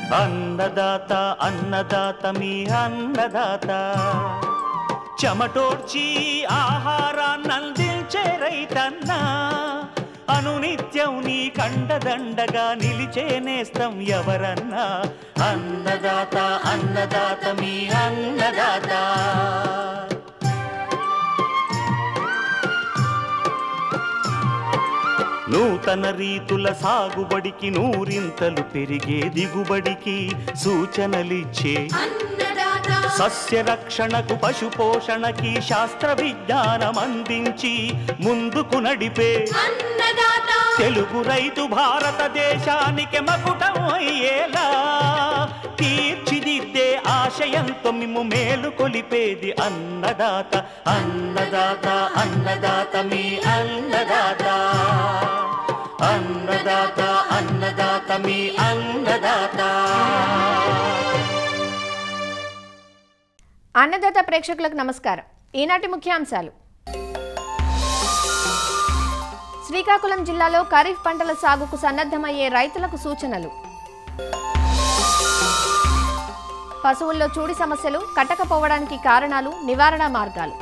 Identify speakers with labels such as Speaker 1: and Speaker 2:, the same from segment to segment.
Speaker 1: అన్నదాత అన్నదాత మీ అన్నదాత చెమటోడ్చి ఆహారాన్నందించే రైతన్న అనునిత్యం నీ కండదండగా నిలిచే నేస్తం ఎవరన్నా అన్నదాత అన్నదాత మీ అన్నదాత నూతన రీతుల సాగుబడికి నూరింతలు పెరిగే దిగుబడికి సూచనలిచ్చే సస్య రక్షణకు పశు పోషణకి శాస్త్ర విజ్ఞానం అందించి ముందుకు నడిపే తెలుగు రైతు భారతదేశానికి మకుటం అయ్యేలా తీర్చిదిద్దే ఆశయంతో మిమ్ము మేలు కొలిపేది అన్నదాత అన్నదాత అన్నదాత మీ అన్నదాత అన్నదాత అన్నదాత మీ అన్నదాత
Speaker 2: అన్నదాత ప్రేక్షకులకు నమస్కారం ఈనాటి ముఖ్యాంశాలు శ్రీకాకుళం జిల్లాలో ఖరీఫ్ పంటల సాగుకు సన్నద్ధమయ్యే రైతులకు సూచనలు పశువుల్లో చూడి సమస్యలు కట్టకపోవడానికి కారణాలు నివారణ మార్గాలు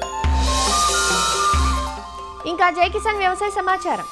Speaker 2: ఇంకా జై కిసాన్ వ్యవసాయ సమాచారం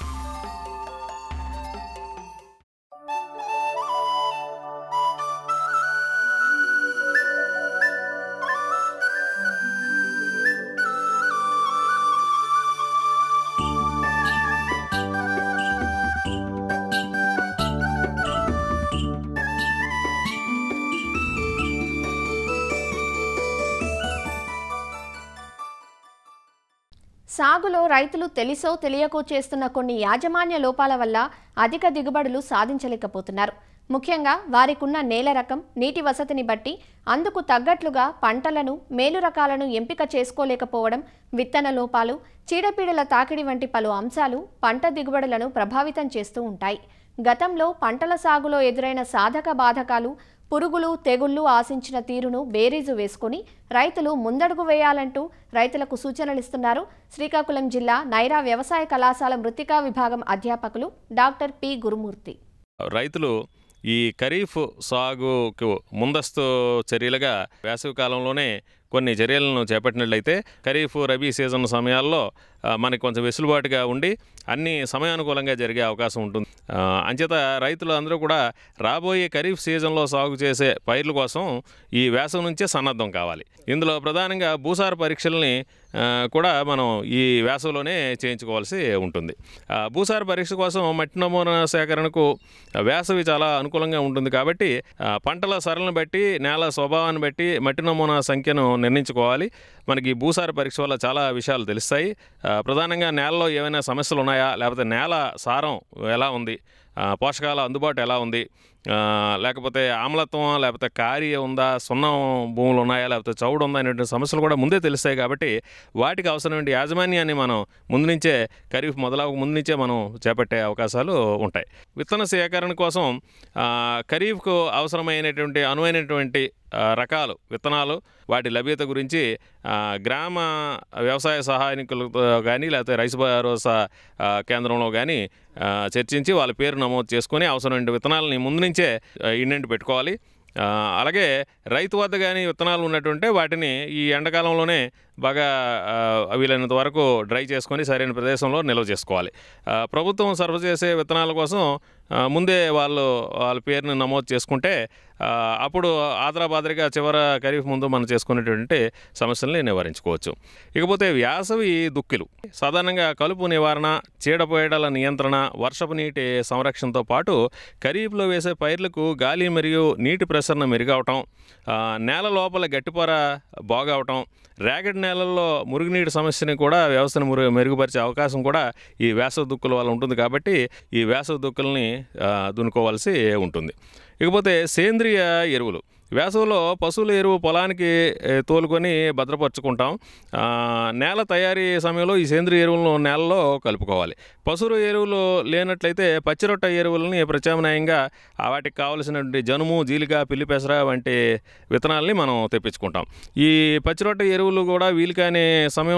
Speaker 2: సాగులో రైతులు తెలిసో తెలియకో చేస్తున్న కొన్ని యాజమాన్య లోపాల వల్ల అధిక దిగుబడులు సాధించలేకపోతున్నారు ముఖ్యంగా వారికున్న నేల రకం నీటి వసతిని బట్టి అందుకు తగ్గట్లుగా పంటలను మేలు రకాలను ఎంపిక చేసుకోలేకపోవడం విత్తన లోపాలు చీడపీడల తాకిడి వంటి పలు అంశాలు పంట దిగుబడులను ప్రభావితం చేస్తూ ఉంటాయి గతంలో పంటల సాగులో ఎదురైన సాధక బాధకాలు పురుగులు తెగుళ్లు ఆశించిన తీరును బేరీజు వేసుకుని రైతులు ముందడుగు వేయాలంటూ రైతులకు సూచనలిస్తున్నారు శ్రీకాకుళం జిల్లా నైరా వ్యవసాయ కళాశాల మృతికా విభాగం అధ్యాపకులు డాక్టర్ పి గురుమూర్తి
Speaker 3: రైతులు ఈ ఖరీఫ్ సాగుకు ముందస్తు చర్యలుగా వేసవి కాలంలోనే కొన్ని చర్యలను చేపట్టినట్లయితే ఖరీఫ్ రబీ సీజన్ సమయాల్లో ఆ, మనకి కొంచెం వెసులుబాటుగా ఉండి అన్ని సమయానుకూలంగా జరిగే అవకాశం ఉంటుంది ఆ, అంచేత రైతులు అందరూ కూడా రాబోయే ఖరీఫ్ సీజన్లో సాగు చేసే పైర్ల కోసం ఈ వేసవి నుంచే సన్నద్ధం కావాలి ఇందులో ప్రధానంగా భూసార పరీక్షల్ని ఆ, కూడా మనం ఈ వేసవిలోనే చేయించుకోవాల్సి ఉంటుంది ఆ, భూసార పరీక్ష కోసం మట్టి నమూనా సేకరణకు వేసవి చాలా అనుకూలంగా ఉంటుంది కాబట్టి ఆ, పంటల సరళను బట్టి నేల స్వభావాన్ని బట్టి మట్టి నమూనా సంఖ్యను నిర్ణయించుకోవాలి మనకి భూసార పరీక్ష వల్ల చాలా విషయాలు తెలుస్తాయి ఆ, ప్రధానంగా నేలలో ఏమైనా సమస్యలు ఉన్నాయా లేకపోతే నేల సారం ఎలా ఉంది ఆ, పోషకాల అందుబాటు ఎలా ఉంది ఆ, లేకపోతే ఆమ్లత్వం లేకపోతే కారి ఉందా సున్నం భూములు ఉన్నాయా లేకపోతే చౌడు ఉందా అనేటువంటి సమస్యలు కూడా ముందే తెలుస్తాయి కాబట్టి వాటికి అవసరమైన యాజమాన్యాన్ని మనం ముందు నుంచే ఖరీఫ్ మొదలవ ముందు నుంచే మనం చేపట్టే అవకాశాలు ఉంటాయి విత్తన సేకరణ కోసం ఆ, ఖరీఫ్కు అవసరమైనటువంటి అనువైనటువంటి ఆ, రకాలు విత్తనాలు వాటి లభ్యత గురించి ఆ, గ్రామ వ్యవసాయ సహాయకులతో కానీ లేకపోతే రైతు భరోసా ఆ, కేంద్రంలో కానీ ఆ, చర్చించి వాళ్ళ పేరు నమోదు చేసుకొని అవసరమైన విత్తనాలని ముందు నుంచే ఆ, ఇండెంట్ పెట్టుకోవాలి ఆ, అలాగే రైతు వద్ద కానీ విత్తనాలు ఉన్నట్టుంటే వాటిని ఈ ఎండాకాలంలోనే బాగా ఆ, వీలైనంత వరకు డ్రై చేసుకొని సరైన ప్రదేశంలో నిల్వ చేసుకోవాలి ఆ, ప్రభుత్వం సర్వ్ చేసే విత్తనాల కోసం ఆ, ముందే వాళ్ళు వాళ్ళ పేరుని నమోదు చేసుకుంటే ఆ, అప్పుడు ఆదరాబాదరిగా చివర ఖరీఫ్ ముందు మనం చేసుకునేటువంటి సమస్యల్ని నివారించుకోవచ్చు ఇకపోతే వేసవి దుక్కిలు సాధారణంగా కలుపు నివారణ చీడపీడల నియంత్రణ వర్షపు నీటి సంరక్షణతో పాటు ఖరీఫ్లో వేసే పైర్లకు గాలి మరియు నీటి ప్రసరణ మెరుగవటం ఆ, నేల లోపల గట్టిపొర బాగవటం రేగడి నేలల్లో మురుగునీటి సమస్యని కూడా వ్యవస్థను మురు మెరుగుపరిచే అవకాశం కూడా ఈ వేసవి దుక్కుల వల్ల ఉంటుంది కాబట్టి ఈ వేసవి దుక్కుల్ని ఆ, దున్నుకోవాల్సి ఉంటుంది ఇకపోతే సేంద్రియ ఎరువులు వేసవిలో పశువుల ఎరువు పొలానికి ఏ, తోలుకొని భద్రపరుచుకుంటాం ఆ, నేల తయారీ సమయంలో ఈ సేంద్రియ ఎరువులను నేలలో కలుపుకోవాలి పశువుల ఎరువులు లేనట్లయితే పచ్చిరొట్ట ఎరువులని ప్రత్యామ్నాయంగా ఆ వాటికి కావలసినటువంటి జనుము జీలిక పిల్లి పెసర వంటి విత్తనాలని మనం తెప్పించుకుంటాం ఈ పచ్చిరొట్ట ఎరువులు కూడా వీలు కాని సమయంలో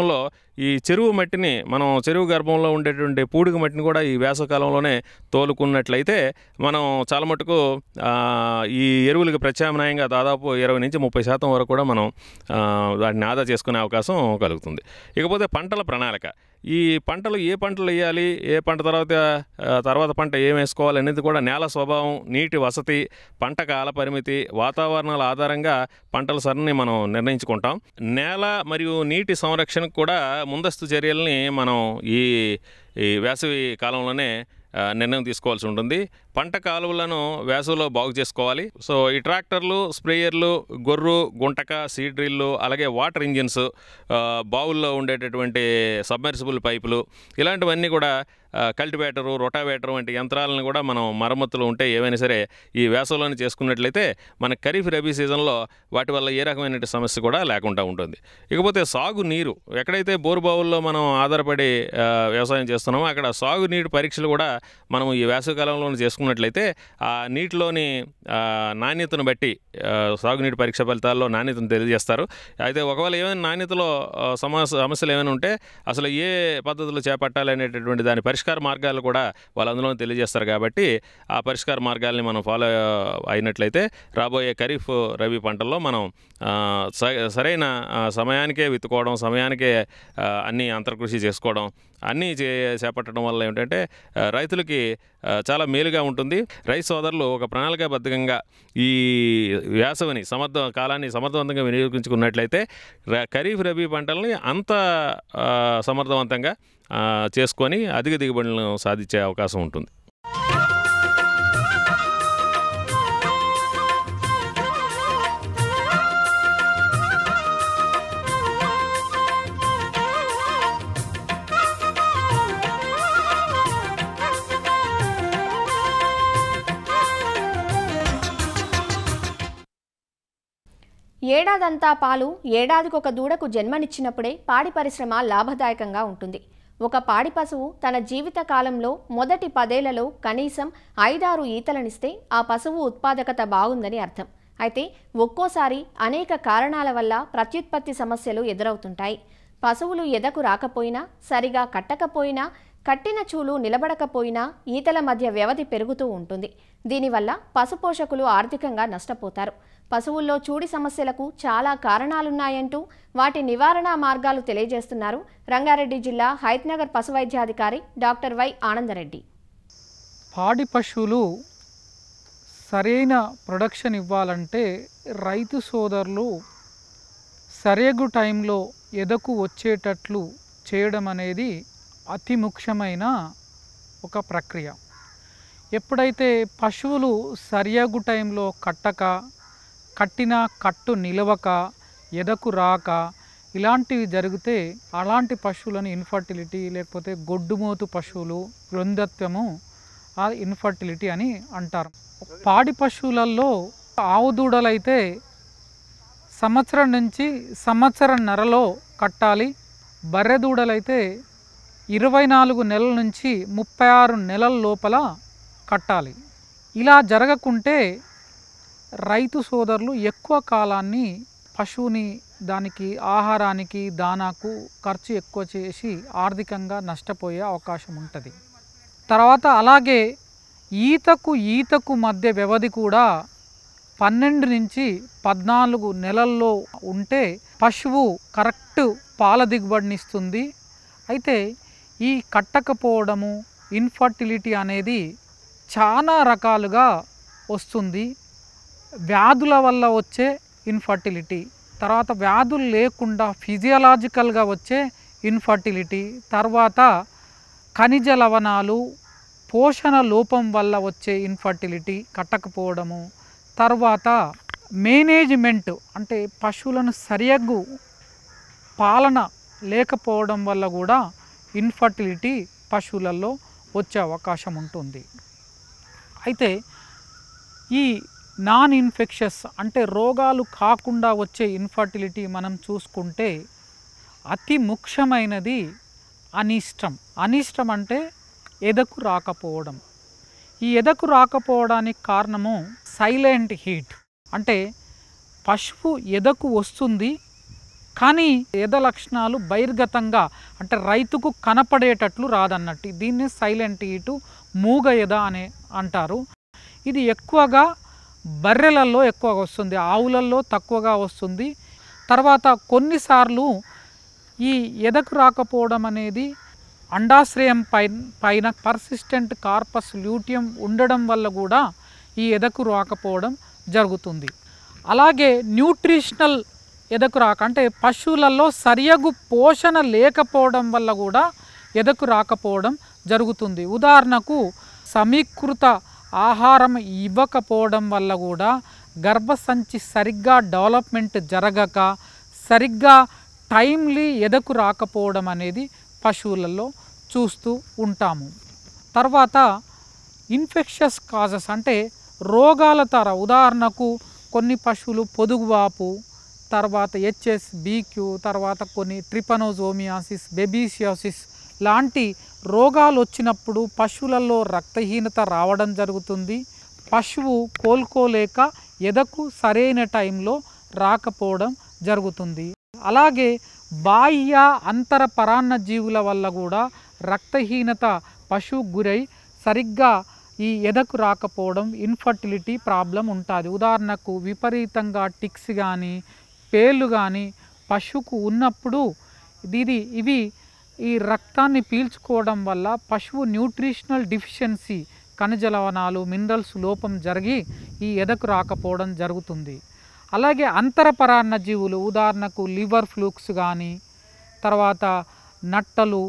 Speaker 3: ఈ చెరువు మట్టిని మనం చెరువు గర్భంలో ఉండేటువంటి పూడిక మట్టిని కూడా ఈ వేసవకాలంలోనే తోలుకున్నట్లయితే మనం చాలా మటుకు ఆ, ఈ ఎరువులకు ప్రత్యామ్నాయంగా దాదాపు ఇరవై నుంచి ముప్పై శాతం వరకు కూడా మనం ఆ, వాటిని ఆదా చేసుకునే అవకాశం కలుగుతుంది ఇకపోతే పంటల ప్రణాళిక ఈ పంటలు ఏ పంటలు వేయాలి ఏ పంట తర్వాత ఆ, తర్వాత పంట ఏం వేసుకోవాలి అనేది కూడా నేల స్వభావం నీటి వసతి పంట కాల పరిమితి వాతావరణాల ఆధారంగా పంటల సరని మనం నిర్ణయించుకుంటాం నేల మరియు నీటి సంరక్షణకు కూడా ముందస్తు చర్యల్ని మనం ఈ ఈ వేసవి కాలంలోనే ఆ, నిర్ణయం తీసుకోవాల్సి ఉంటుంది పంట కాలువలను వేసవిలో బాగు చేసుకోవాలి సో ఈ ట్రాక్టర్లు స్ప్రేయర్లు గొర్రు గుంటక సీడ్ డ్రిల్లు అలాగే వాటర్ ఇంజిన్స్ ఆ, బావుల్లో ఉండేటటువంటి సబ్మెర్సిబుల్ పైపులు ఇలాంటివన్నీ కూడా ఆ, కల్టివేటరు రొటావేటర్ వంటి యంత్రాలను కూడా మనం మరమ్మతులు ఉంటే ఏవైనా సరే ఈ వేసవిలోనే చేసుకున్నట్లయితే మన ఖరీఫ్ రబీ సీజన్లో వాటి వల్ల ఏ రకమైన సమస్య కూడా లేకుండా ఉంటుంది ఇకపోతే సాగు నీరు ఎక్కడైతే బోరు బావుల్లో మనం ఆధారపడి ఆ, వ్యవసాయం చేస్తున్నామో అక్కడ సాగు నీటి పరీక్షలు కూడా మనం ఈ వేసవికాలంలో చేసుకున్నట్లయితే ఆ నీటిలోని ఆ, నాణ్యతను బట్టి ఆ, సాగునీటి పరీక్ష ఫలితాల్లో నాణ్యతను తెలియజేస్తారు అయితే ఒకవేళ ఏమైనా నాణ్యతలో ఆ, సమస్య సమస్యలు ఏమైనా ఉంటే అసలు ఏ పద్ధతులు చేపట్టాలి అనేటటువంటి దాని పరిష్కార మార్గాలు కూడా వాళ్ళు అందులో తెలియజేస్తారు కాబట్టి ఆ పరిష్కార మార్గాల్ని మనం ఫాలో అయినట్లయితే రాబోయే ఖరీఫ్ రబీ పంటల్లో మనం ఆ, స- సరైన ఆ, సమయానికే విత్తుకోవడం సమయానికే ఆ, అన్ని అంతర్కృషి చేసుకోవడం అన్నీ చే చేపట్టడం వల్ల ఏమిటంటే ఆ, రైతులకి ఆ, చాలా మేలుగా ఉంటుంది రైతు సోదరులు ఒక ప్రణాళికాబద్ధంగా ఈ వేసవిని సమర్థ కాలాన్ని సమర్థవంతంగా వినియోగించుకున్నట్లయితే ర- ఖరీఫ్ రబీ పంటల్ని అంత ఆ, సమర్థవంతంగా ఆ, చేసుకొని అధిక దిగుబడులను సాధించే అవకాశం ఉంటుంది
Speaker 2: ఏడాదంతా పాలు ఏడాదికొక దూడకు జన్మనిచ్చినప్పుడే పాడి పరిశ్రమ లాభదాయకంగా ఉంటుంది ఒక పాడి పశువు తన జీవిత కాలంలో మొదటి పదేళ్లలో కనీసం ఐదారు ఈతలనిస్తే ఆ పశువు ఉత్పాదకత బాగుందని అర్థం అయితే ఒక్కోసారి అనేక కారణాల వల్ల ప్రత్యుత్పత్తి సమస్యలు ఎదురవుతుంటాయి పశువులు ఎదకు రాకపోయినా సరిగా కట్టకపోయినా కట్టిన చూలు నిలబడకపోయినా ఈతల మధ్య వ్యవధి పెరుగుతూ ఉంటుంది దీనివల్ల పశుపోషకులు ఆర్థికంగా నష్టపోతారు పశువుల్లో చూడి సమస్యలకు చాలా కారణాలున్నాయంటూ వాటి నివారణ మార్గాలు తెలియజేస్తున్నారు రంగారెడ్డి జిల్లా హైత్నగర్ పశు వైద్యాధికారి డాక్టర్ వై ఆనందరెడ్డి
Speaker 4: పాడి పశువులు సరైన ప్రొడక్షన్ ఇవ్వాలంటే రైతు సోదరులు సరేగు టైంలో ఎదకు వచ్చేటట్లు చేయడం అనేది అతి ముఖ్యమైన ఒక ప్రక్రియ ఎప్పుడైతే పశువులు సరియగు టైంలో కట్టక కట్టిన కట్టు నిలవక ఎదకు రాక ఇలాంటివి జరిగితే అలాంటి పశువులను ఇన్ఫర్టిలిటీ లేకపోతే గొడ్డుమోతు పశువులు వృందత్వము ఆ ఇన్ఫర్టిలిటీ అని అంటారు పాడి పశువులలో ఆవు దూడలైతే సంవత్సరం నుంచి సంవత్సరంన్నరలో కట్టాలి బర్రె దూడలైతే ఇరవై నాలుగు నెలల నుంచి ముప్పై ఆరు నెలల లోపల కట్టాలి ఇలా జరగకుంటే రైతు సోదరులు ఎక్కువ కాలాన్ని పశువుని దానికి ఆహారానికి దానాకు ఖర్చు ఎక్కువ చేసి ఆర్థికంగా నష్టపోయే అవకాశం ఉంటుంది తర్వాత అలాగే ఈతకు ఈతకు మధ్య వ్యవధి కూడా పన్నెండు నుంచి పద్నాలుగు నెలల్లో ఉంటే పశువు కరెక్ట్ పాల దిగుబడినిస్తుంది అయితే ఈ కట్టకపోవడము ఇన్ఫర్టిలిటీ అనేది చాలా రకాలుగా వస్తుంది వ్యాధుల వల్ల వచ్చే ఇన్ఫర్టిలిటీ తర్వాత వ్యాధులు లేకుండా ఫిజియలాజికల్గా వచ్చే ఇన్ఫర్టిలిటీ తర్వాత ఖనిజ లవణాలు పోషణ లోపం వల్ల వచ్చే ఇన్ఫర్టిలిటీ కట్టకపోవడము తర్వాత మేనేజ్మెంట్ అంటే పశువులను సరియగ్గు పాలన లేకపోవడం వల్ల కూడా ఇన్ఫర్టిలిటీ పశువులలో వచ్చే అవకాశం ఉంటుంది అయితే ఈ నాన్ ఇన్ఫెక్షస్ అంటే రోగాలు కాకుండా వచ్చే ఇన్ఫర్టిలిటీ మనం చూసుకుంటే అతి ముఖ్యమైనది అనిష్టం అనిష్టం అంటే ఎదకు రాకపోవడం ఈ ఎదకు రాకపోవడానికి కారణము సైలెంట్ హీట్ అంటే పశువు ఎదకు వస్తుంది కానీ ఎద లక్షణాలు బహిర్గతంగా అంటే రైతుకు కనపడేటట్లు రాదన్నట్టు దీన్ని సైలెంట్ ఈటు మూగ ఎద అని అంటారు ఇది ఎక్కువగా బర్రెలలో ఎక్కువగా వస్తుంది ఆవులలో తక్కువగా వస్తుంది తర్వాత కొన్నిసార్లు ఈ ఎదకు రాకపోవడం అనేది అండాశ్రయం పై పైన పర్సిస్టెంట్ కార్పస్ ల్యూటియం ఉండడం వల్ల కూడా ఈ ఎదకు రాకపోవడం జరుగుతుంది అలాగే న్యూట్రిషనల్ ఎదకు రాక అంటే పశువులలో సరియగు పోషణ లేకపోవడం వల్ల కూడా ఎదకు రాకపోవడం జరుగుతుంది ఉదాహరణకు సమీకృత ఆహారం ఇవ్వకపోవడం వల్ల కూడా గర్భసంచి సరిగ్గా డెవలప్మెంట్ జరగక సరిగ్గా టైమ్లీ ఎదకు రాకపోవడం అనేది పశువులలో చూస్తూ ఉంటాము తర్వాత ఇన్ఫెక్షస్ కాజెస్ అంటే రోగాల తర ఉదాహరణకు కొన్ని పశువులు పొదుగువాపు తర్వాత హెచ్ఎస్ బీక్యూ తర్వాత కొన్ని ట్రిపనోజోమియాసిస్ బెబీసియాసిస్ లాంటి రోగాలు వచ్చినప్పుడు పశువులలో రక్తహీనత రావడం జరుగుతుంది పశువు కోలుకోలేక ఎదకు సరైన టైంలో రాకపోవడం జరుగుతుంది అలాగే బాహ్య అంతర పరాన్న జీవుల వల్ల కూడా రక్తహీనత పశువు గురై సరిగ్గా ఈ ఎదకు రాకపోవడం ఇన్ఫర్టిలిటీ ప్రాబ్లం ఉంటుంది ఉదాహరణకు విపరీతంగా టిక్స్ కానీ పేర్లు కానీ పశువుకు ఉన్నప్పుడు ఇది ఇవి ఈ రక్తాన్ని పీల్చుకోవడం వల్ల పశువు న్యూట్రిషనల్ డిఫిషియన్సీ ఖనిజ లవణాలు మినరల్స్ లోపం జరిగి ఈ ఎదకు రాకపోవడం జరుగుతుంది అలాగే అంతరపరాన్న జీవులు ఉదాహరణకు లివర్ ఫ్లూక్స్ కానీ తర్వాత నట్టలు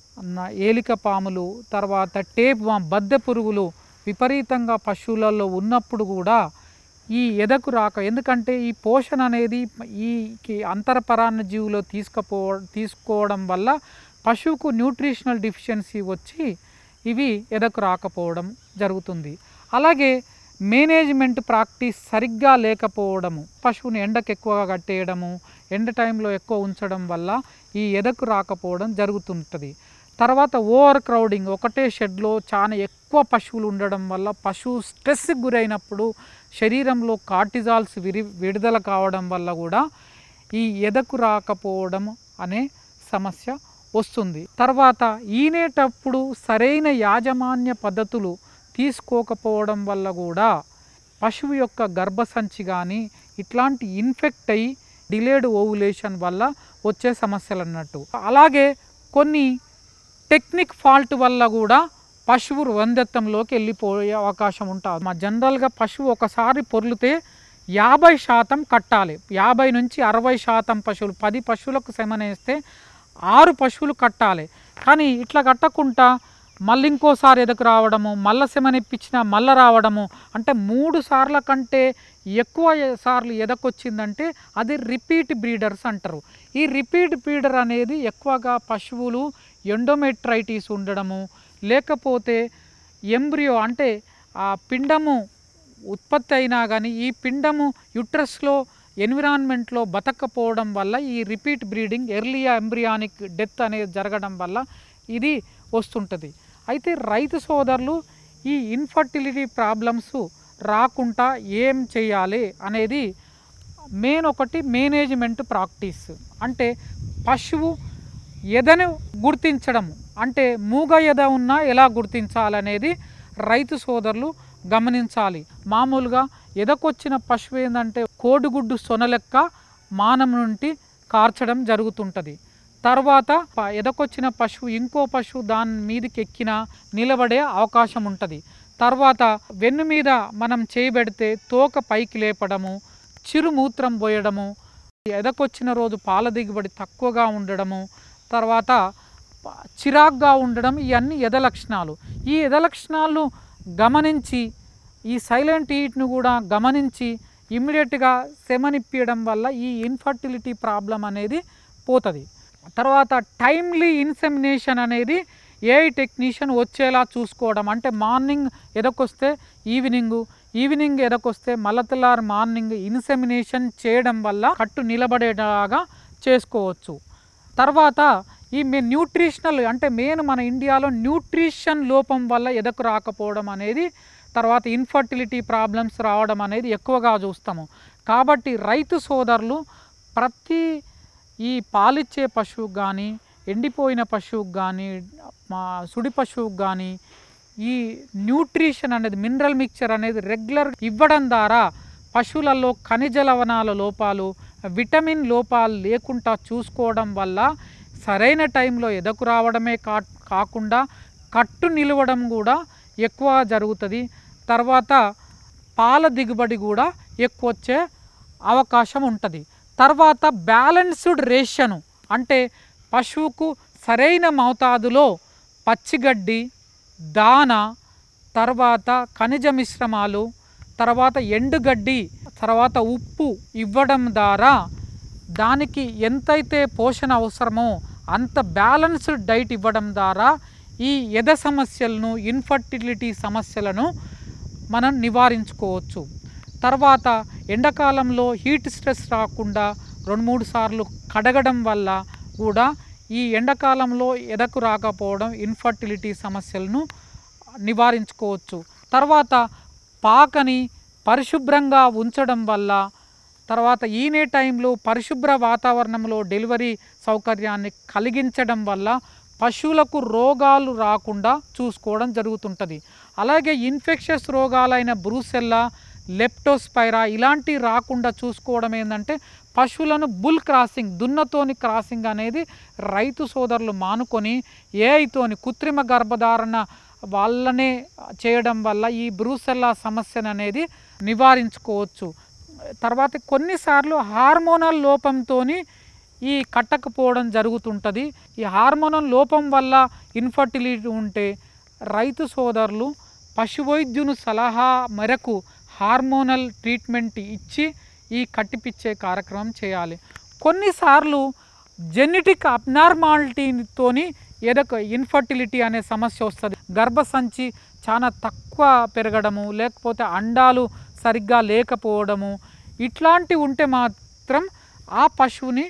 Speaker 4: న- ఏలిక పాములు తర్వాత టేప్ వామ్ బద్దె పురుగులు విపరీతంగా పశువులలో ఉన్నప్పుడు కూడా ఈ ఎదకు రాక ఎందుకంటే ఈ పోషణ అనేది ఈ కి- అంతరపరాన్న జీవులో తీసుకపో తీసుకోవడం వల్ల పశువుకు న్యూట్రిషనల్ డిఫిషియన్సీ వచ్చి ఇవి ఎదకు రాకపోవడం జరుగుతుంది అలాగే మేనేజ్మెంట్ ప్రాక్టీస్ సరిగ్గా లేకపోవడము పశువుని ఎండకు ఎక్కువగా కట్టేయడము ఎండ టైంలో ఎక్కువ ఉంచడం వల్ల ఈ ఎదకు రాకపోవడం జరుగుతుంటుంది తర్వాత ఓవర్ క్రౌడింగ్ ఒకటే షెడ్లో చాలా ఎక్కువ పశువులు ఉండడం వల్ల పశువు స్ట్రెస్కి గురైనప్పుడు శరీరంలో కార్టిజాల్స్ విరి విడుదల కావడం వల్ల కూడా ఈ ఎదకు రాకపోవడం అనే సమస్య వస్తుంది తర్వాత ఈనేటప్పుడు సరైన యాజమాన్య పద్ధతులు తీసుకోకపోవడం వల్ల కూడా పశువు యొక్క గర్భసంచి కానీ ఇట్లాంటి ఇన్ఫెక్ట్ అయ్యి డిలేడ్ ఓవులేషన్ వల్ల వచ్చే సమస్యలు అన్నట్టు అలాగే కొన్ని టెక్నిక్ ఫాల్ట్ వల్ల కూడా పశువు వందెత్తంలోకి వెళ్ళిపోయే అవకాశం ఉంటుంది మా జనరల్గా పశువు ఒకసారి పొర్లితే యాభై శాతం కట్టాలి యాభై నుంచి అరవై శాతం పశువులు పది పశువులకు సెమనేస్తే ఆరు పశువులు కట్టాలి కానీ ఇట్లా కట్టకుండా మళ్ళీ ఇంకోసారి ఎదకు రావడము మళ్ళా సెమనిప్పించిన మళ్ళా రావడము అంటే మూడు సార్ల కంటే ఎక్కువ సార్లు ఎదకొచ్చిందంటే అది రిపీట్ బ్రీడర్స్ అంటారు ఈ రిపీట్ బ్రీడర్ అనేది ఎక్కువగా పశువులు ఎండోమెట్రైటిస్ ఉండడము లేకపోతే ఎంబ్రియో అంటే ఆ పిండము ఉత్పత్తి అయినా కానీ ఈ పిండము యుట్రస్లో ఎన్విరాన్మెంట్లో బతకపోవడం వల్ల ఈ repeat breeding early embryonic death అనేది జరగడం వల్ల ఇది వస్తుంటుంది అయితే రైతు సోదరులు ఈ ఇన్ఫర్టిలిటీ ప్రాబ్లమ్స్ రాకుండా ఏం చేయాలి అనేది మెయిన్ ఒకటి మేనేజ్మెంట్ ప్రాక్టీస్ అంటే పశువు ఎదను గుర్తించడము అంటే మూగ ఎద ఉన్నా ఎలా గుర్తించాలనేది రైతు సోదరులు గమనించాలి మామూలుగా ఎదకొచ్చిన పశువు ఏంటంటే కోడిగుడ్డు సొనలెక్క మానం నుండి కార్చడం జరుగుతుంటుంది తర్వాత ప- ఎదకొచ్చిన పశువు ఇంకో పశువు దాని మీదకి ఎక్కిన నిలబడే అవకాశం ఉంటుంది తర్వాత వెన్ను మీద మనం చేయబెడితే తోక పైకి లేపడము చిరుమూత్రం పోయడము ఎదకొచ్చిన రోజు పాల దిగుబడి తక్కువగా ఉండడము తర్వాత ప- చిరాగ్గా ఉండడం ఇవన్నీ ఎద లక్షణాలు ఈ ఎద లక్షణాలు గమనించి ఈ సైలెంట్ ఈట్ను కూడా గమనించి ఇమ్మీడియట్గా సెమనిప్పియడం వల్ల ఈ ఇన్ఫర్టిలిటీ ప్రాబ్లం అనేది పోతుంది తర్వాత టైమ్లీ ఇన్సెమినేషన్ అనేది ఏఐ టెక్నీషియన్ వచ్చేలా చూసుకోవడం అంటే మార్నింగ్ ఎదకొస్తే ఈవినింగ్ ఈవినింగ్ ఎదకొస్తే మలతలార్ మార్నింగ్ ఇన్సెమినేషన్ చేయడం వల్ల కట్టు నిలబడేలాగా చేసుకోవచ్చు తర్వాత ఈ మే న్యూట్రిషనల్ అంటే మెయిన్ మన ఇండియాలో న్యూట్రిషన్ లోపం వల్ల ఎదకు రాకపోవడం అనేది తర్వాత ఇన్ఫర్టిలిటీ ప్రాబ్లమ్స్ రావడం అనేది ఎక్కువగా చూస్తాము కాబట్టి రైతు సోదరులు ప్రతి ఈ పాలిచ్చే పశువుకు కానీ ఎండిపోయిన పశువుకు కానీ మా సుడి పశువుకు కానీ ఈ న్యూట్రిషన్ అనేది మినరల్ మిక్చర్ అనేది రెగ్యులర్ ఇవ్వడం ద్వారా పశువులలో ఖనిజ లవణాల లోపాలు విటమిన్ లోపాలు లేకుండా చూసుకోవడం వల్ల సరైన టైంలో ఎదకు రావడమే కా కాకుండా కట్టు నిలవడం కూడా ఎక్కువ జరుగుతుంది తర్వాత పాల దిగుబడి కూడా ఎక్కువ వచ్చే అవకాశం ఉంటుంది తర్వాత బ్యాలెన్స్డ్ రేషను అంటే పశువుకు సరైన మోతాదులో పచ్చిగడ్డి దాన తర్వాత ఖనిజ మిశ్రమాలు తర్వాత ఎండుగడ్డి తర్వాత ఉప్పు ఇవ్వడం ద్వారా దానికి ఎంతైతే పోషణ అవసరమో అంత బ్యాలెన్స్డ్ డైట్ ఇవ్వడం ద్వారా ఈ ఎద సమస్యలను ఇన్ఫర్టిలిటీ సమస్యలను మనం నివారించుకోవచ్చు తర్వాత ఎండాకాలంలో హీట్ స్ట్రెస్ రాకుండా రెండు మూడు సార్లు కడగడం వల్ల కూడా ఈ ఎండాకాలంలో ఎదకు రాకపోవడం ఇన్ఫర్టిలిటీ సమస్యలను నివారించుకోవచ్చు తర్వాత పాకని పరిశుభ్రంగా ఉంచడం వల్ల తర్వాత ఈనే టైంలో పరిశుభ్ర వాతావరణంలో డెలివరీ సౌకర్యాన్ని కలిగించడం వల్ల పశువులకు రోగాలు రాకుండా చూసుకోవడం జరుగుతుంటుంది అలాగే ఇన్ఫెక్షస్ రోగాలైన బ్రూసెల్లా లెప్టోస్పైరా ఇలాంటివి రాకుండా చూసుకోవడం ఏంటంటే పశువులను బుల్ క్రాసింగ్ దున్నతోని క్రాసింగ్ అనేది రైతు సోదరులు మానుకొని ఏఐతోని కృత్రిమ గర్భధారణ వాళ్ళనే చేయడం వల్ల ఈ బ్రూసెల్లా సమస్యను అనేది నివారించుకోవచ్చు తర్వాత కొన్నిసార్లు హార్మోనల్ లోపంతో ఈ కట్టకపోవడం జరుగుతుంటుంది ఈ హార్మోనల్ లోపం వల్ల ఇన్ఫర్టిలిటీ ఉంటే రైతు సోదరులు పశువైద్యుని సలహా మేరకు హార్మోనల్ ట్రీట్మెంట్ ఇచ్చి ఈ కట్టిపిచ్చే కార్యక్రమం చేయాలి కొన్నిసార్లు జెనెటిక్ అబ్నార్మాలిటీతోని ఏదొక ఇన్ఫర్టిలిటీ అనే సమస్య వస్తుంది గర్భసంచి చాలా తక్కువ పెరగడము లేకపోతే అండాలు సరిగ్గా లేకపోవడము ఇట్లాంటివి ఉంటే మాత్రం ఆ పశువుని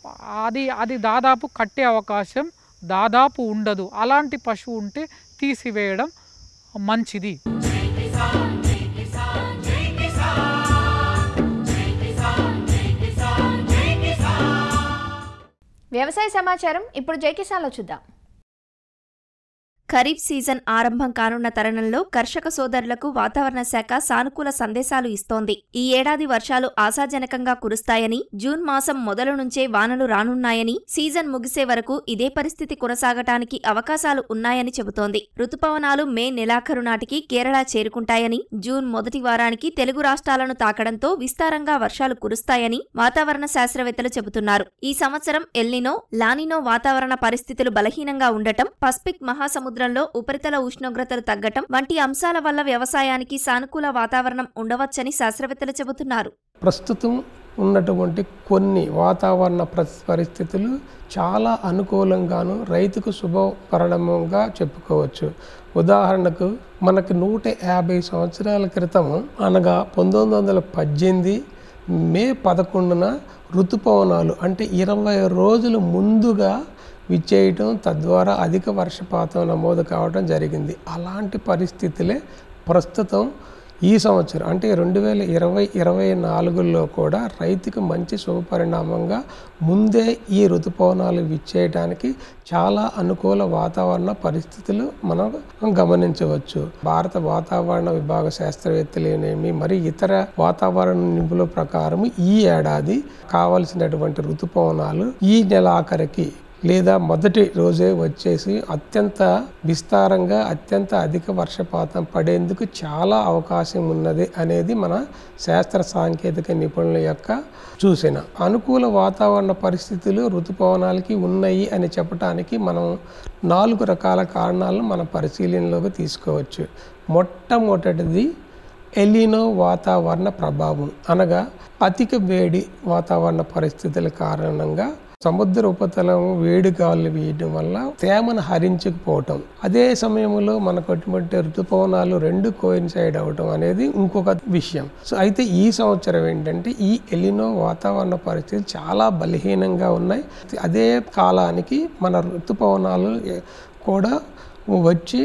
Speaker 4: అది అది దాదాపు కట్టే అవకాశం దాదాపు ఉండదు అలాంటి పశువు ఉంటే తీసివేయడం మంచిది
Speaker 2: వ్యవసాయ సమాచారం ఇప్పుడు జైకిసాన్లో చూద్దాం
Speaker 5: ఖరీఫ్ సీజన్ ఆరంభం కానున్న తరుణంలో కర్షక సోదరులకు వాతావరణ శాఖ సానుకూల సందేశాలు ఇస్తోంది ఈ ఏడాది వర్షాలు ఆశాజనకంగా కురుస్తాయని జూన్ మాసం మొదలు నుంచే వానలు రానున్నాయని సీజన్ ముగిసే వరకు ఇదే పరిస్థితి కొనసాగటానికి అవకాశాలు ఉన్నాయని చెబుతోంది రుతుపవనాలు మే నెలాఖరు నాటికి కేరళ చేరుకుంటాయని జూన్ మొదటి వారానికి తెలుగు రాష్ట్రాలను తాకడంతో విస్తారంగా వర్షాలు కురుస్తాయని వాతావరణ శాస్త్రవేత్తలు చెబుతున్నారు ఈ సంవత్సరం ఎల్నినో లానినో వాతావరణ పరిస్థితులు బలహీనంగా ఉండటం పసిఫిక్ మహాసముద్రంలో ఉపరితల ఉష్ణోగ్రతలు తగ్గటం వంటి అంశాల వల్ల వ్యవసాయానికి సానుకూల వాతావరణం ఉండవచ్చని శాస్త్రవేత్తలు చెబుతున్నారు
Speaker 6: ప్రస్తుతం ఉన్నటువంటి కొన్ని వాతావరణ ప్రస్- పరిస్థితులు చాలా అనుకూలంగాను రైతుకు శుభపరిణామంగా చెప్పుకోవచ్చు ఉదాహరణకు మనకు నూట యాభై సంవత్సరాల క్రితం అనగా పంతొమ్మిది వందల పద్దెనిమిది మే పదకొండున ఋతుపవనాలు అంటే ఇరవై రోజులు ముందుగా విచ్చేయటం తద్వారా అధిక వర్షపాతం నమోదు కావడం జరిగింది అలాంటి పరిస్థితులే ప్రస్తుతం ఈ సంవత్సరం అంటే రెండు వేల ఇరవై ఇరవై నాలుగులో కూడా రైతుకు మంచి శుభపరిణామంగా ముందే ఈ ఋతుపవనాలు విచ్చేయడానికి చాలా అనుకూల వాతావరణ పరిస్థితులు మనం గమనించవచ్చు భారత వాతావరణ విభాగ శాస్త్రవేత్తలేనేమి మరి ఇతర వాతావరణ నిపుణుల ప్రకారం ఈ ఏడాది కావలసినటువంటి ఋతుపవనాలు ఈ నెల ఆఖరికి లేదా మొదటి రోజే వచ్చేసి అత్యంత విస్తారంగా అత్యంత అధిక వర్షపాతం పడేందుకు చాలా అవకాశం ఉన్నది అనేది మన శాస్త్ర సాంకేతిక నిపుణుల యొక్క చూసిన అనుకూల వాతావరణ పరిస్థితులు ఋతుపవనాలకి ఉన్నాయి అని చెప్పడానికి మనం నాలుగు రకాల కారణాలను మన పరిశీలనలోకి తీసుకోవచ్చు మొట్టమొదటిది ఎలినో వాతావరణ ప్రభావం అనగా అధిక వేడి వాతావరణ పరిస్థితుల కారణంగా సముద్ర ఉపతలం వేడి గాలులు వేయడం వల్ల తేమను హరించకపోవటం అదే సమయంలో మనకు అటువంటి ఋతుపవనాలు రెండు కోయిన్సైడ్ అవటం అనేది ఇంకొక విషయం సో అయితే ఈ సంవత్సరం ఏంటంటే ఈ ఎలినో వాతావరణ పరిస్థితులు చాలా బలహీనంగా ఉన్నాయి అదే కాలానికి మన ఋతుపవనాలు కూడా వచ్చి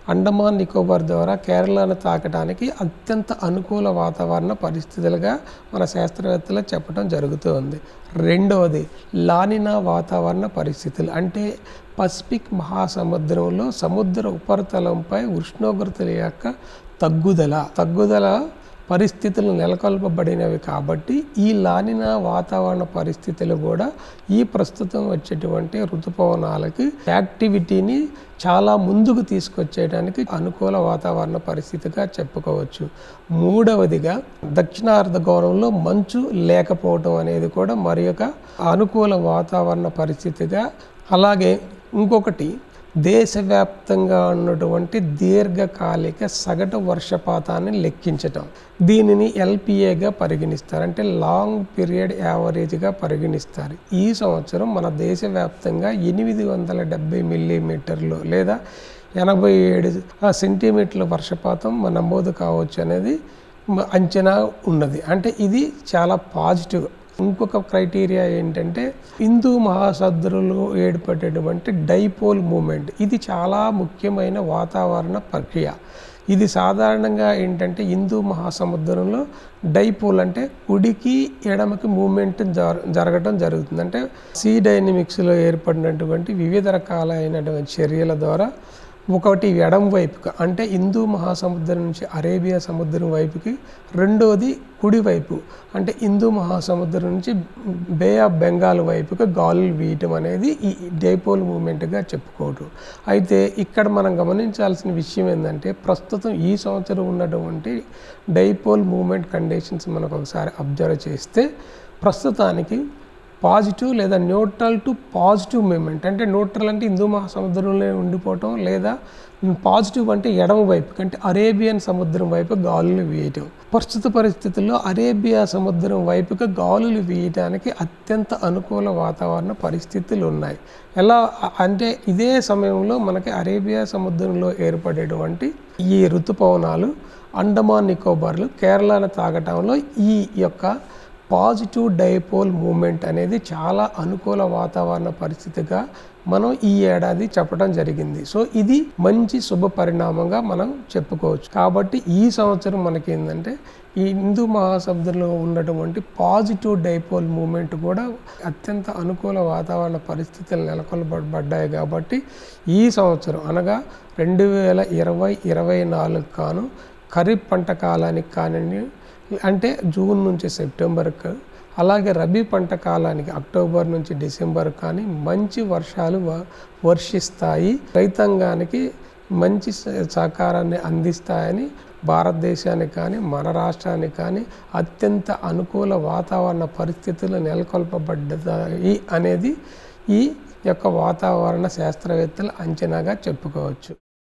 Speaker 6: అండమాన్ నికోబార్ ద్వారా కేరళను తాకడానికి అత్యంత అనుకూల వాతావరణ పరిస్థితులుగా మన శాస్త్రవేత్తలు చెప్పడం జరుగుతూ ఉంది రెండవది లానినా వాతావరణ పరిస్థితులు అంటే పసిఫిక్ మహాసముద్రంలో సముద్ర ఉపరితలంపై ఉష్ణోగ్రతల యొక్క తగ్గుదల తగ్గుదల పరిస్థితులు నెలకొల్పబడినవి కాబట్టి ఈ లానినా వాతావరణ పరిస్థితులు కూడా ఈ ప్రస్తుతం వచ్చేటువంటి ఋతుపవనాలకి యాక్టివిటీని చాలా ముందుకు తీసుకొచ్చేయడానికి అనుకూల వాతావరణ పరిస్థితిగా చెప్పుకోవచ్చు మూడవదిగా దక్షిణ అర్ధగోళంలో మంచు లేకపోవడం అనేది కూడా మరి ఒక అనుకూల వాతావరణ పరిస్థితిగా అలాగే ఇంకొకటి దేశవ్యాప్తంగా ఉన్నటువంటి దీర్ఘకాలిక సగటు వర్షపాతాన్ని లెక్కించటం దీనిని ఎల్పిఏగా పరిగణిస్తారు అంటే లాంగ్ పీరియడ్ యావరేజ్గా పరిగణిస్తారు ఈ సంవత్సరం మన దేశవ్యాప్తంగా ఎనిమిది వందల డెబ్బై మిల్లీమీటర్లు లేదా ఎనభై ఏడు సెంటీమీటర్ల వర్షపాతం నమోదు కావచ్చు అనేది మ- అంచనా ఉన్నది అంటే ఇది చాలా పాజిటివ్ ఇంకొక క్రైటీరియా ఏంటంటే హిందూ మహాసముద్రంలో ఏర్పడేటువంటి డైపోల్ మూమెంట్ ఇది చాలా ముఖ్యమైన వాతావరణ ప్రక్రియ ఇది సాధారణంగా ఏంటంటే హిందూ మహాసముద్రంలో డైపోల్ అంటే కుడికి ఎడమకి మూమెంట్ జర జరగడం జరుగుతుంది అంటే సీ డైనమిక్స్లో ఏర్పడినటువంటి వివిధ రకాలైనటువంటి చర్యల ద్వారా ఒకటి ఎడం వైపుకి అంటే హిందూ మహాసముద్రం నుంచి అరేబియా సముద్రం వైపుకి రెండోది కుడి వైపు అంటే హిందూ మహాసముద్రం నుంచి బే ఆఫ్ బెంగాల్ వైపుకి గాలులు వీయటం అనేది ఈ డైపోల్ మూమెంట్గా చెప్పుకోవటం అయితే ఇక్కడ మనం గమనించాల్సిన విషయం ఏంటంటే ప్రస్తుతం ఈ సంవత్సరం ఉన్నటువంటి డైపోల్ మూమెంట్ కండిషన్స్ మనకు ఒకసారి అబ్జర్వ్ చేస్తే ప్రస్తుతానికి పాజిటివ్ లేదా న్యూట్రల్ టు పాజిటివ్ మూమెంట్ అంటే న్యూట్రల్ అంటే హిందూ మహాసముద్రంలో ఉండిపోవటం లేదా పాజిటివ్ అంటే ఎడమ వైపు అంటే అరేబియన్ సముద్రం వైపు గాలులు వీయటం ప్రస్తుత పరిస్థితుల్లో అరేబియా సముద్రం వైపుకి గాలులు వీయటానికి అత్యంత అనుకూల వాతావరణ పరిస్థితులు ఉన్నాయి ఎలా అంటే ఇదే సమయంలో మనకి అరేబియా సముద్రంలో ఏర్పడేటువంటి ఈ ఋతుపవనాలు అండమాన్ నికోబార్లు కేరళను తాగటంలో ఈ యొక్క పాజిటివ్ డైపోల్ మూమెంట్ అనేది చాలా అనుకూల వాతావరణ పరిస్థితిగా మనం ఈ ఏడాది చెప్పడం జరిగింది సో ఇది మంచి శుభ పరిణామంగా మనం చెప్పుకోవచ్చు కాబట్టి ఈ సంవత్సరం మనకి ఏంటంటే ఈ హిందూ మహాసముద్రంలో ఉన్నటువంటి పాజిటివ్ డైపోల్ మూమెంట్ కూడా అత్యంత అనుకూల వాతావరణ పరిస్థితులు నెలకొల్పబడ్డాయి కాబట్టి ఈ సంవత్సరం అనగా రెండు వేల ఇరవై ఇరవై నాలుగు కాను ఖరీఫ్ పంట కాలానికి కానివ్వండి అంటే జూన్ నుంచి సెప్టెంబర్కి అలాగే రబీ పంట కాలానికి అక్టోబర్ నుంచి డిసెంబర్ కానీ మంచి వర్షాలు వ- వర్షిస్తాయి రైతాంగానికి మంచి స- సహకారాన్ని అందిస్తాయని భారతదేశానికి కానీ మన రాష్ట్రానికి కానీ అత్యంత అనుకూల వాతావరణ పరిస్థితులు నెలకొల్పబడ్డాయి అనేది ఈ యొక్క వాతావరణ శాస్త్రవేత్తల అంచనాగా చెప్పుకోవచ్చు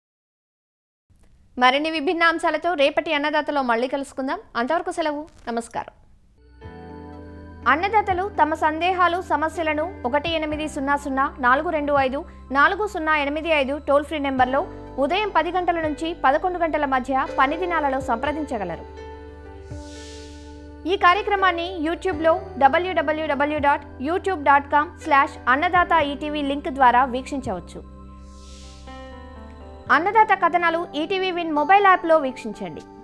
Speaker 2: మరిన్ని విభిన్న అంశాలతో రేపటి అన్నదాతలో మళ్ళీ కలుసుకుందాం అంతవరకు సెలవు నమస్కారం అన్నదాతలు తమ సందేహాలు సమస్యలను ఒకటి ఎనిమిది సున్నా సున్నా నాలుగు రెండు ఐదు నాలుగు సున్నా ఎనిమిది ఐదు టోల్ ఫ్రీ నెంబర్లో ఉదయం పది గంటల నుంచి పదకొండు గంటల మధ్య పని దినాలలో సంప్రదించగలరు ఈ కార్యక్రమాన్ని యూట్యూబ్లో WWW dot YouTube dot com slash Annadata ETV link ద్వారా వీక్షించవచ్చు అన్నదాత కథనాలు ఈటీవీ విన్ మొబైల్ యాప్లో వీక్షించండి